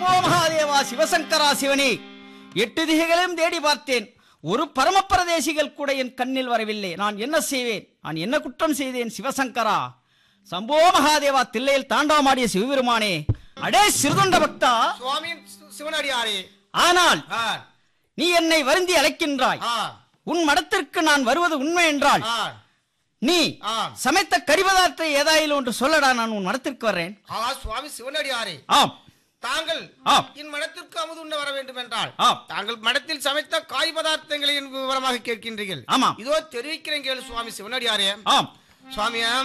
சம்போ மகாதேவா சிவசங்கரா சிவனே எட்டு திகைகளையும் தேடி பார்த்தேன் ஒரு பரமப்பரதேசிகள் கூட என் கண்ணில் வரவில்லை நான் என்ன செய்வேன் நான் என்ன குற்றம் செய்தேன் சிவசங்கரா சம்போ மகாதேவா தில்லையில் தாண்டவமாடிய சிவபெருமானே அடே சிறுதொண்ட பக்தா சுவாமியின் சி- சிவனடியாரே ஆனால் ஆ, நீ என்னை வருந்தி அழைக்கின்றாய் ஆ, உன் மடத்திற்கு நான் வருவது உண்மை என்றால் ஆ, நீ ஆ. சமைத்த கரிபதார்த்தை ஏதாயிலும் ஒன்று சொல்லடா நான் உன் மடத்திற்கு வர்றேன் ஆ சுவாமி சிவனடியாரே ஆம் தாங்கள் ஆம். என் மடத்திற்கு அமுது உண்ண வர வேண்டும் என்றால் ஆம். தாங்கள் மடத்தில் சமைத்த காய் பதார்த்தங்களை என் விவரமாக கேட்கின்றீர்கள் ஆமாம். இதோ தெரிவிக்கிறேன் கேளு சுவாமி சிவனடியாரே ஆம் சுவாமியா